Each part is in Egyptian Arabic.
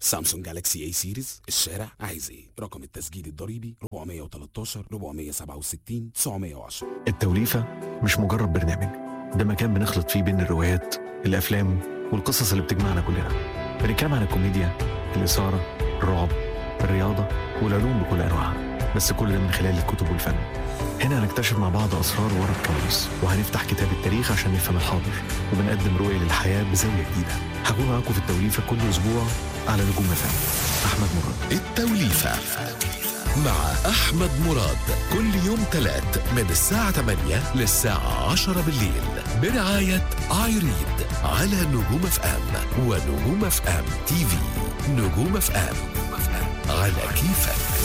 سامسونج جالاكسي اي سيريز الشارع عايز ايه رقم التسجيل الضريبي 413 467 910 التوليفة مش مجرد برنامج ده مكان بنخلط فيه بين الروايات الأفلام والقصص اللي بتجمعنا كلنا بنتكلم عن الكوميديا الإثارة الرعب الرياضة والعلوم بكل أنواعها بس كل ده من خلال الكتب والفن هنا هنكتشف مع بعض أسرار ورا الكواليس وهنفتح كتاب التاريخ عشان نفهم الحاضر وبنقدم رؤية للحياة بزاوية جديدة هكون معاكم في التوليفة كل أسبوع على نجوم فن أحمد مراد التوليفة مع أحمد مراد كل يوم تلات من الساعة 8 للساعة 10 بالليل برعاية ايريد على نجوم اف ام ونجوم اف ام تي في نجوم اف ام على كيفك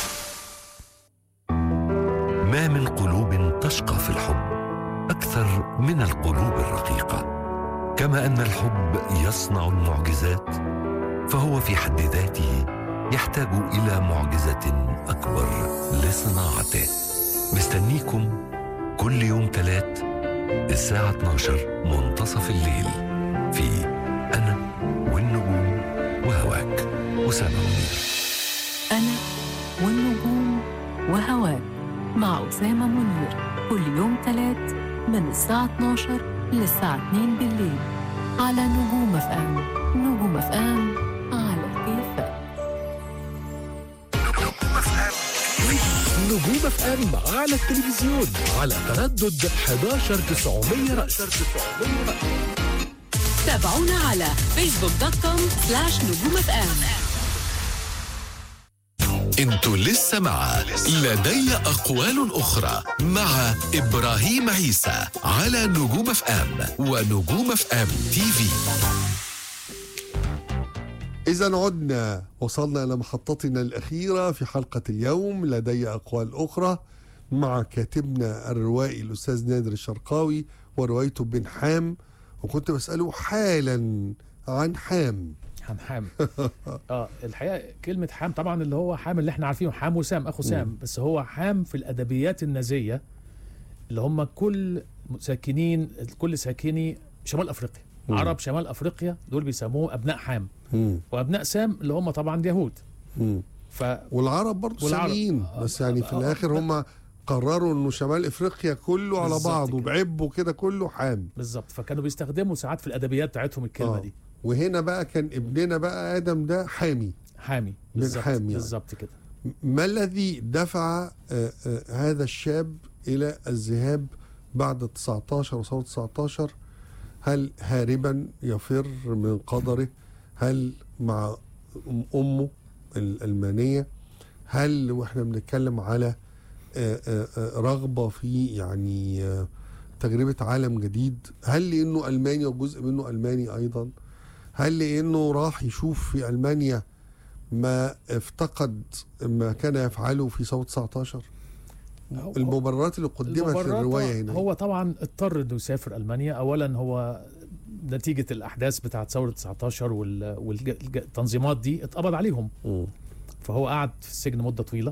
ما من قلوب تشقى في الحب أكثر من القلوب الرقيقة كما أن الحب يصنع المعجزات فهو في حد ذاته يحتاج إلى معجزة أكبر لصناعته مستنيكم كل يوم تلات الساعة 12 منتصف الليل في أنا والنجوم وهواك أسامة منير أنا والنجوم وهواك مع أسامة منير كل يوم تلات من الساعة 12 للساعة 2 بالليل على نجوم اف ام نجوم اف ام على كيفك نجوم اف ام على التلفزيون على تردد 11900 رأس تابعونا على فيسبوك دوت كوم سلاش نجوم اف ام انتوا لسه مع لدي أقوال أخرى مع إبراهيم عيسى على نجوم اف ام ونجوم اف ام تي في إذا عدنا وصلنا إلى محطتنا الأخيرة في حلقة اليوم لدي أقوال أخرى مع كاتبنا الروائي الأستاذ نادر الشرقاوي وروايته بن حام وكنت بسأله حالا عن حام عن حام اه الحقيقه كلمه حام طبعا اللي هو حام اللي احنا عارفينه حام وسام اخو سام بس هو حام في الادبيات النازيه اللي هم كل ساكنين كل ساكني شمال افريقيا مم. عرب شمال افريقيا دول بيسموه ابناء حام مم. وابناء سام اللي هم طبعا اليهود مم. ف والعرب برضه والعرب. ساميين آه، بس يعني في آه، الآخر هم قرروا إنه شمال إفريقيا كله على بالظبط بعض كده. وبعبه كده كله حام بالظبط فكانوا بيستخدموا ساعات في الادبيات بتاعتهم الكلمه آه. دي وهنا بقى كان ابننا بقى آدم ده حامي حامي من بالظبط حام يعني. بالظبط كده ما الذي دفع آه، آه، هذا الشاب إلى الذهاب بعد 19 وصوت 19 هل هاربا يفر من قدره هل مع أم- أمه الألمانية هل واحنا بنتكلم على آه، آه، آه، رغبة في يعني آه، تجربة عالم جديد هل لأنه ألماني وجزء منه ألماني أيضا هل لأنه راح يشوف في ألمانيا ما افتقد ما كان يفعله في صوت 19 هو- المبررات اللي قدمت المبررات للرواية هنا هو طبعا اضطر انه يسافر المانيا اولا هو نتيجه الاحداث بتاعه ثوره 19 والتنظيمات دي اتقبض عليهم مم. فهو قعد في السجن مده طويله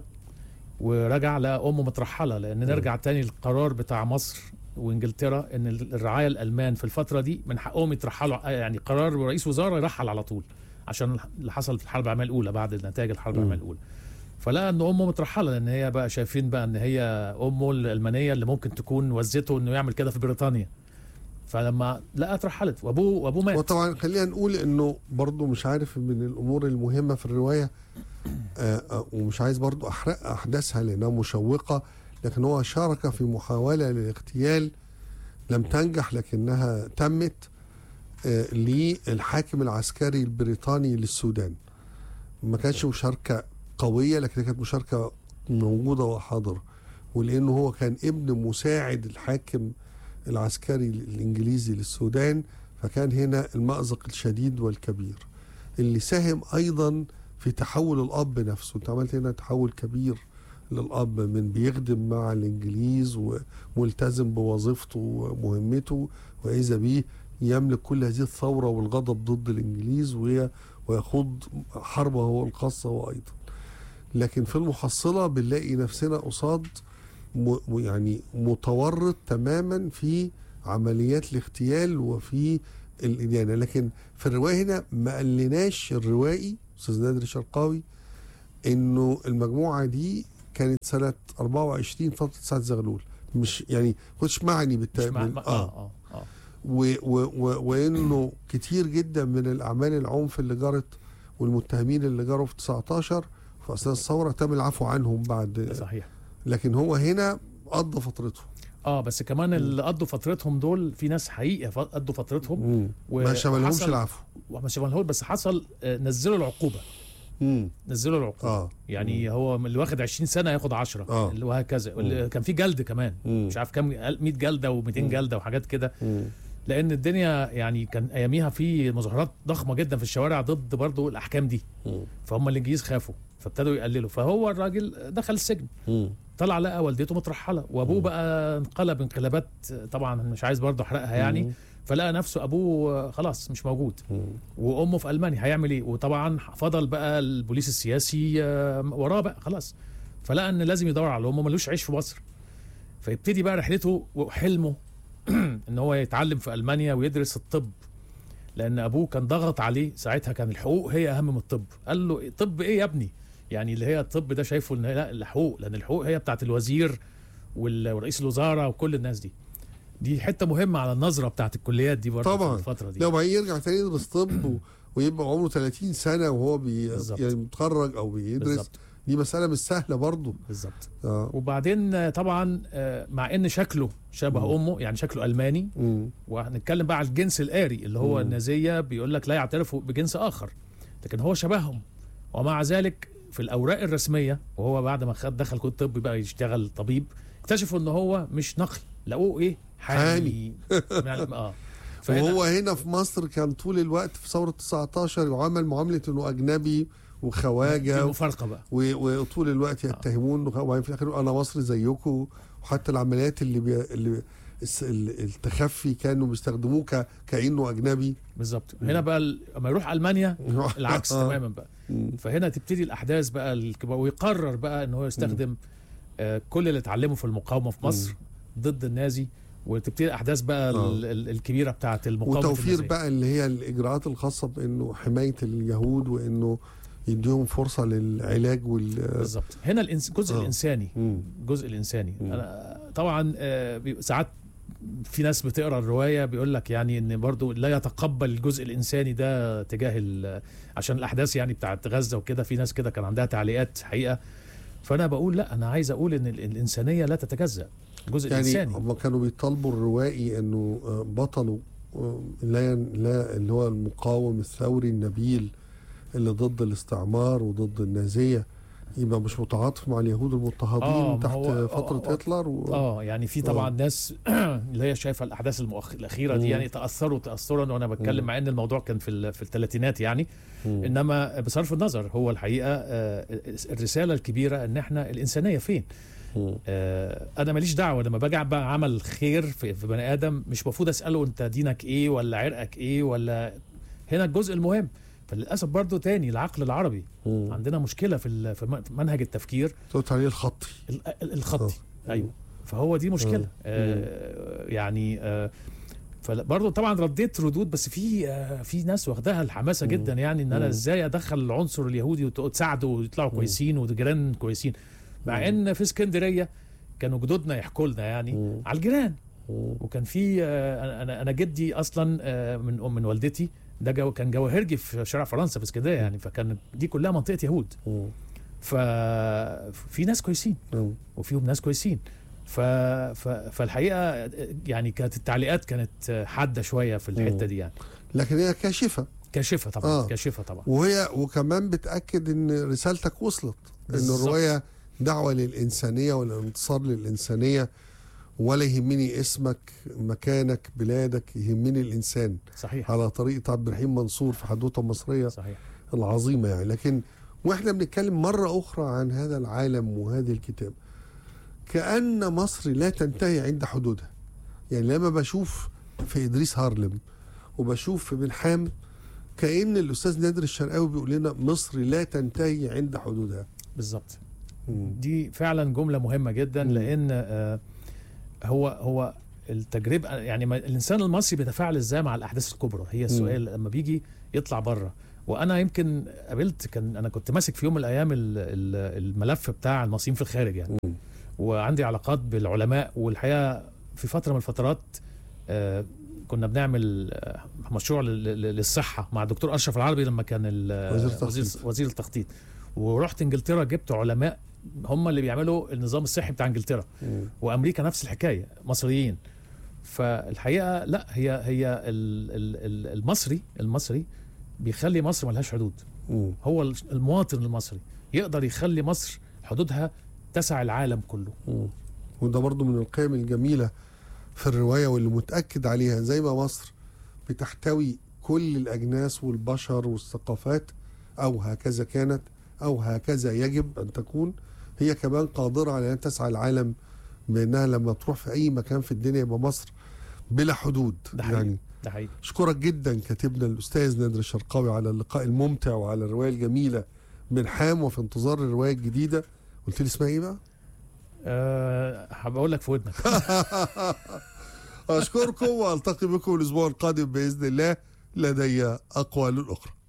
ورجع لقى امه مترحله لان نرجع تاني للقرار بتاع مصر وانجلترا ان الرعايه الالمان في الفتره دي من حقهم يترحلوا يعني قرار رئيس وزاره يرحل على طول عشان اللي حصل في الحرب العالميه الاولى بعد نتائج الحرب العالميه الاولى فلقى ان امه مترحله لان هي بقى شايفين بقى ان هي امه الالمانيه اللي ممكن تكون وزته انه يعمل كده في بريطانيا فلما لقى اترحلت وابوه وابوه مات وطبعا خلينا نقول انه برضو مش عارف من الامور المهمة في الرواية آه، آه، ومش عايز برضو احرق احداثها لانها مشوقة لكن هو شارك في محاولة للاغتيال لم تنجح لكنها تمت آه، للحاكم العسكري البريطاني للسودان ما كانش مشاركة قوية لكن كانت مشاركة موجودة وحاضرة ولأنه هو كان ابن مساعد الحاكم العسكري الإنجليزي للسودان فكان هنا المأزق الشديد والكبير اللي ساهم أيضا في تحول الأب نفسه أنت عملت هنا تحول كبير للأب من بيخدم مع الإنجليز وملتزم بوظيفته ومهمته وإذا به يملك كل هذه الثورة والغضب ضد الإنجليز وهي ويخوض حربه هو الخاصة هو أيضا لكن في المحصلة بنلاقي نفسنا قصاد م- م- يعني متورط تماما في عمليات الاغتيال وفي الإدانة لكن في الرواية هنا ما قلناش الروائي استاذ نادر الشرقاوي انه المجموعه دي كانت سنه 24 فتره سعد زغلول مش يعني كنتش معني مش بالت... مع... بال... اه اه اه اه و... و... و... وانه كتير جدا من الاعمال العنف اللي جرت والمتهمين اللي جروا في 19 في اثناء الثوره تم العفو عنهم بعد صحيح لكن هو هنا قضى فترته اه بس كمان اللي قضوا فترتهم دول في ناس حقيقه ف- قضوا فترتهم مم. و- ما شملهمش وحصل- العفو وما شملهوش بس حصل آه، نزلوا العقوبه مم. نزلوا العقوبه اه يعني هو اللي واخد 20 سنه ياخد 10 آه. اللي وهكذا واللي كان في جلد كمان مم. مش عارف كام 100 جلده و200 مم. جلده وحاجات كده مم. لان الدنيا يعني كان اياميها في مظاهرات ضخمه جدا في الشوارع ضد برضو الاحكام دي مم. فهم الانجليز خافوا فابتدوا يقللوا فهو الراجل دخل السجن مم. طلع لقى والدته مترحله وابوه بقى انقلب انقلابات طبعا مش عايز برضه احرقها يعني فلقى نفسه ابوه خلاص مش موجود مم. وامه في المانيا هيعمل ايه وطبعا فضل بقى البوليس السياسي آه، وراه بقى خلاص فلقى ان لازم يدور على امه ملوش عيش في مصر فيبتدي بقى رحلته وحلمه ان هو يتعلم في المانيا ويدرس الطب لان ابوه كان ضغط عليه ساعتها كان الحقوق هي اهم من الطب قال له طب ايه يا ابني يعني اللي هي الطب ده شايفه ان هي لا الحقوق لان الحقوق هي بتاعت الوزير وال- ورئيس الوزاره وكل الناس دي دي حته مهمه على النظره بتاعت الكليات دي برضه طبعاً. في الفتره دي لو بعدين يرجع تاني يدرس طب و... ويبقى عمره 30 سنه وهو بي... بالظبط. يعني متخرج او بيدرس بالظبط دي مساله مش سهله برضه بالظبط اه وبعدين آه، طبعا آه، مع ان شكله شبه امه يعني شكله الماني مم. وهنتكلم بقى على الجنس الآري اللي هو مم. النازية بيقول لك لا يعترفوا بجنس آخر لكن هو شبههم ومع ذلك في الأوراق الرسمية وهو بعد ما خد دخل كود طبي بقى يشتغل طبيب اكتشفوا ان هو مش نقي لقوه ايه حامي يعني اه فهنا- وهو هنا في مصر كان طول الوقت في ثوره 19 يعامل معامله انه اجنبي دي وخواجه مفارقة بقى و- وطول الوقت يتهمون وبعدين في الاخر يقول انا مصري زيكم وحتى العمليات اللي بي... اللي الس- ال- التخفي كانوا بيستخدموه ك... كانه اجنبي بالظبط هنا بقى ال- لما يروح المانيا العكس آه. تماما بقى مم. فهنا تبتدي الاحداث بقى الكبار ويقرر بقى ان هو يستخدم آه كل اللي اتعلمه في المقاومه في مصر ضد النازي وتبتدي الاحداث بقى آه. ال- ال- الكبيره بتاعه المقاومه وتوفير النازية. بقى اللي هي الاجراءات الخاصه بانه حمايه اليهود وانه يديهم فرصه للعلاج وال بالظبط هنا الإنس... الجزء آه. الانساني مم. الجزء الانساني مم. أنا طبعا آه، بي- ساعات في ناس بتقرا الروايه بيقول لك يعني ان برضو لا يتقبل الجزء الانساني ده تجاه ال- عشان الاحداث يعني بتاعت غزه وكده في ناس كده كان عندها تعليقات حقيقه فانا بقول لا انا عايز اقول ان ال- الانسانيه لا تتجزا الجزء يعني الانساني هم كانوا بيطالبوا الروائي انه آه، بطله آه، لا ين- لا اللي هو المقاوم الثوري النبيل اللي ضد الاستعمار وضد النازيه يبقى مش متعاطف مع اليهود آه، المضطهدين ما تحت هو- آه، فتره آه، هتلر و... اه يعني في طبعا آه. ناس اللي هي شايفه الاحداث المؤخ... الاخيره دي مم. يعني تاثروا تاثرا وانا بتكلم مم. مع ان الموضوع كان في ال... في الثلاثينات يعني مم. انما بصرف النظر هو الحقيقه آه، الرساله الكبيره ان احنا الانسانيه فين مم. آه، انا ماليش دعوه لما باجي أعمل عمل خير في, في بني ادم مش المفروض اساله انت دينك ايه ولا عرقك ايه ولا هنا الجزء المهم فللاسف برضو تاني العقل العربي مم. عندنا مشكله في ال- في منهج التفكير قلت عليه الخطي ال- ال- الخطي آه. ايوه فهو دي مشكله آه. آه يعني آه فبرضه طبعا رديت ردود بس في آه في ناس واخداها الحماسه مم. جدا يعني ان انا مم. ازاي ادخل العنصر اليهودي وت- وتساعده ويطلعوا كويسين وجيران كويسين مع مم. ان في اسكندريه كانوا جدودنا يحكوا لنا يعني مم. على الجيران مم. وكان في آه، انا انا جدي اصلا آه، من من والدتي ده جو كان جواهرجي في شارع فرنسا في اسكندريه يعني فكانت دي كلها منطقه يهود مم. ففي ناس كويسين مم. وفيهم ناس كويسين ف... ف... فالحقيقه يعني كانت التعليقات كانت حاده شويه في الحته مم. دي يعني لكن هي كاشفه كاشفه طبعا آه. كاشفه طبعا وهي وكمان بتاكد ان رسالتك وصلت ان بالظبط. الروايه دعوه للانسانيه والانتصار للانسانيه ولا يهمني اسمك مكانك بلادك يهمني الانسان صحيح على طريقه عبد الرحيم منصور في حدوته مصريه صحيح العظيمه يعني لكن واحنا بنتكلم مره اخرى عن هذا العالم وهذه الكتاب كان مصر لا تنتهي عند حدودها يعني لما بشوف في ادريس هارلم وبشوف في بنحام كان الاستاذ نادر الشرقاوي بيقول لنا مصر لا تنتهي عند حدودها بالظبط مم. دي فعلا جمله مهمه جدا مم. لان آه، هو هو التجربه يعني ما الانسان المصري بيتفاعل ازاي مع الاحداث الكبرى هي السؤال لما بيجي يطلع بره وانا يمكن قابلت كان انا كنت ماسك في يوم من الايام ال- ال- الملف بتاع المصريين في الخارج يعني مم. وعندي علاقات بالعلماء والحقيقه في فتره من الفترات آه، كنا بنعمل آه، مشروع لل- لل- للصحه مع الدكتور اشرف العربي لما كان ال- وزير التخطيط. وزير, وزير التخطيط ورحت انجلترا جبت علماء هم اللي بيعملوا النظام الصحي بتاع انجلترا مم. وامريكا نفس الحكايه مصريين فالحقيقه لا هي هي ال- ال- ال- المصري المصري بيخلي مصر ملهاش حدود مم. هو المواطن المصري يقدر يخلي مصر حدودها تسع العالم كله مم. وده برضو من القيم الجميلة في الرواية واللي متأكد عليها زي ما مصر بتحتوي كل الأجناس والبشر والثقافات أو هكذا كانت أو هكذا يجب أن تكون هي كمان قادرة على أن تسعى العالم بأنها لما تروح في أي مكان في الدنيا يبقى مصر بلا حدود ده حقيقي. يعني ده حقيقي أشكرك جدا كاتبنا الأستاذ نادر الشرقاوي على اللقاء الممتع وعلى الرواية الجميلة من حام وفي انتظار الرواية الجديدة قلت لي اسمها إيه بقى؟ أه هبقول لك في ودنك أشكركم وألتقي بكم الأسبوع القادم بإذن الله لدي أقوال أخرى